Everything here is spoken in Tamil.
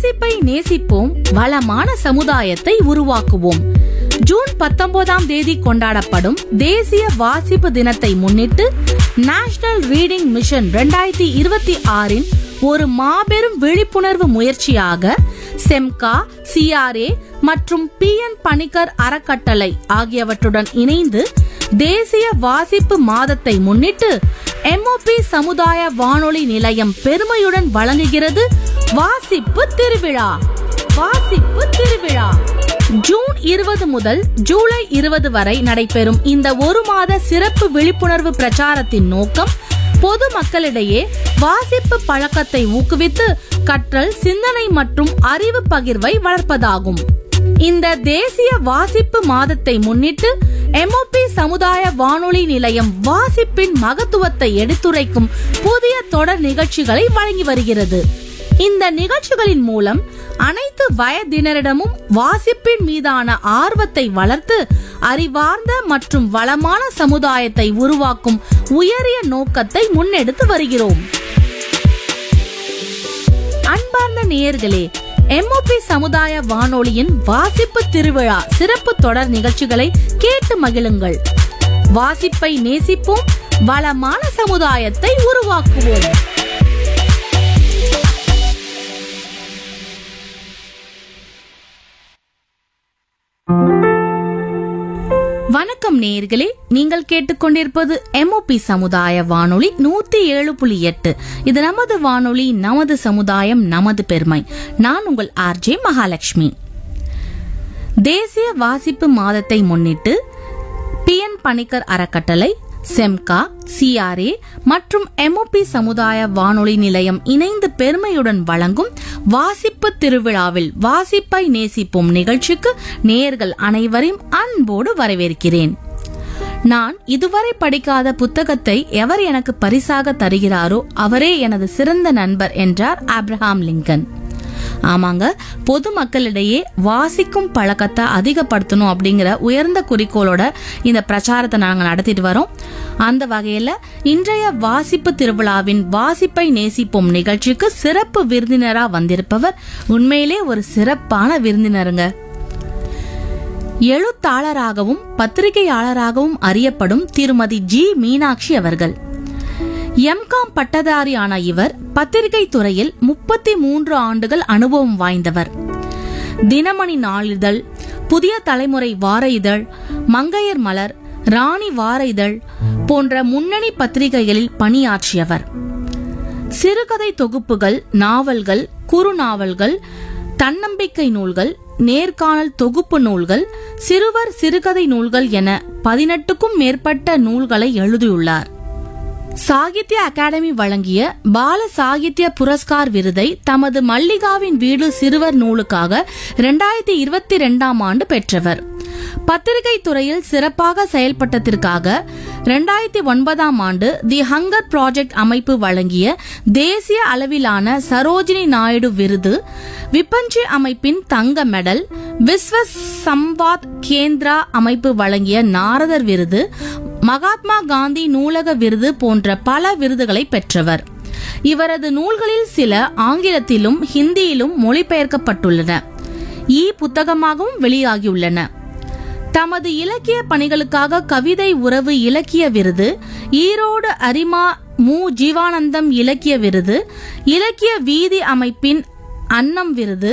வாசிப்பை நேசிப்போம் வளமான சமுதாயத்தை உருவாக்குவோம் ஜூன் பத்தொன்பதாம் தேதி கொண்டாடப்படும் தேசிய வாசிப்பு தினத்தை முன்னிட்டு நேஷனல் ரீடிங் மிஷன் 2026 இருபத்தி ஆறின் ஒரு மாபெரும் விழிப்புணர்வு முயற்சியாக செம்கா சிஆர்ஏ மற்றும் பி என் பணிக்கர் அறக்கட்டளை ஆகியவற்றுடன் இணைந்து தேசிய வாசிப்பு மாதத்தை முன்னிட்டு எம்ஓபி சமுதாய வானொலி நிலையம் பெருமையுடன் வழங்குகிறது வாசிப்பு திருவிழா வாசிப்பு திருவிழா ஜூன் இருபது முதல் ஜூலை இருபது வரை நடைபெறும் இந்த ஒரு மாத சிறப்பு விழிப்புணர்வு பிரச்சாரத்தின் நோக்கம் பொது மக்களிடையே வாசிப்பு பழக்கத்தை ஊக்குவித்து கற்றல் சிந்தனை மற்றும் அறிவு பகிர்வை வளர்ப்பதாகும் இந்த தேசிய வாசிப்பு மாதத்தை முன்னிட்டு எம்ஓபி சமுதாய வானொலி நிலையம் வாசிப்பின் மகத்துவத்தை எடுத்துரைக்கும் புதிய தொடர் நிகழ்ச்சிகளை வழங்கி வருகிறது இந்த நிகழ்ச்சிகளின் மூலம் அனைத்து வயதினரிடமும் வாசிப்பின் மீதான ஆர்வத்தை வளர்த்து அறிவார்ந்த மற்றும் வளமான சமுதாயத்தை உருவாக்கும் உயரிய நோக்கத்தை முன்னெடுத்து வருகிறோம் அன்பார்ந்த நேயர்களே எம்ஓபி சமுதாய வானொலியின் வாசிப்பு திருவிழா சிறப்பு தொடர் நிகழ்ச்சிகளை கேட்டு மகிழுங்கள் வாசிப்பை நேசிப்போம் வளமான சமுதாயத்தை உருவாக்குவோம் வணக்கம் நேயர்களே நீங்கள் கேட்டுக்கொண்டிருப்பது எம்ஓபி சமுதாய வானொலி நூத்தி ஏழு புள்ளி எட்டு இது நமது வானொலி நமது சமுதாயம் நமது பெருமை நான் உங்கள் ஆர்ஜே மகாலட்சுமி தேசிய வாசிப்பு மாதத்தை முன்னிட்டு பி என் பணிக்கர் அறக்கட்டளை செம்கா சிஆர்ஏ மற்றும் எம்ஓபி சமுதாய வானொலி நிலையம் இணைந்து பெருமையுடன் வழங்கும் வாசிப்பு திருவிழாவில் வாசிப்பை நேசிப்போம் நிகழ்ச்சிக்கு நேயர்கள் அனைவரையும் அன்போடு வரவேற்கிறேன் நான் இதுவரை படிக்காத புத்தகத்தை எவர் எனக்கு பரிசாக தருகிறாரோ அவரே எனது சிறந்த நண்பர் என்றார் ஆப்ரஹாம் லிங்கன் ஆமாங்க பொதுமக்களிடையே வாசிக்கும் பழக்கத்தை அதிகப்படுத்தணும் அப்படிங்கிற உயர்ந்த குறிக்கோளோட இந்த பிரச்சாரத்தை நாங்கள் நடத்திட்டு வரோம் அந்த வகையில இன்றைய வாசிப்பு திருவிழாவின் வாசிப்பை நேசிப்போம் நிகழ்ச்சிக்கு சிறப்பு விருந்தினரா வந்திருப்பவர் உண்மையிலே ஒரு சிறப்பான விருந்தினருங்க எழுத்தாளராகவும் பத்திரிகையாளராகவும் அறியப்படும் திருமதி ஜி மீனாட்சி அவர்கள் எம்காம் பட்டதாரியான இவர் பத்திரிகை துறையில் முப்பத்தி மூன்று ஆண்டுகள் அனுபவம் வாய்ந்தவர் தினமணி நாளிதழ் புதிய தலைமுறை வார இதழ் மங்கையர் மலர் ராணி வார இதழ் போன்ற முன்னணி பத்திரிகைகளில் பணியாற்றியவர் சிறுகதை தொகுப்புகள் நாவல்கள் குறுநாவல்கள் தன்னம்பிக்கை நூல்கள் நேர்காணல் தொகுப்பு நூல்கள் சிறுவர் சிறுகதை நூல்கள் என பதினெட்டுக்கும் மேற்பட்ட நூல்களை எழுதியுள்ளார் சாகித்ய அகாடமி வழங்கிய பால சாகித்ய புரஸ்கார் விருதை தமது மல்லிகாவின் வீடு சிறுவர் நூலுக்காக இரண்டாயிரத்தி இருபத்தி ரெண்டாம் ஆண்டு பெற்றவர் பத்திரிகை துறையில் சிறப்பாக செயல்பட்டதற்காக இரண்டாயிரத்தி ஒன்பதாம் ஆண்டு தி ஹங்கர் ப்ராஜெக்ட் அமைப்பு வழங்கிய தேசிய அளவிலான சரோஜினி நாயுடு விருது விபஞ்சி அமைப்பின் தங்க மெடல் விஸ்வ சம்வாத் கேந்திரா அமைப்பு வழங்கிய நாரதர் விருது மகாத்மா காந்தி நூலக விருது போன்ற பல விருதுகளை பெற்றவர் இவரது நூல்களில் சில ஆங்கிலத்திலும் ஹிந்தியிலும் மொழிபெயர்க்கப்பட்டுள்ளன இ புத்தகமாகவும் வெளியாகியுள்ளன தமது இலக்கிய பணிகளுக்காக கவிதை உறவு இலக்கிய விருது ஈரோடு அரிமா மு ஜீவானந்தம் இலக்கிய விருது இலக்கிய வீதி அமைப்பின் அன்னம் விருது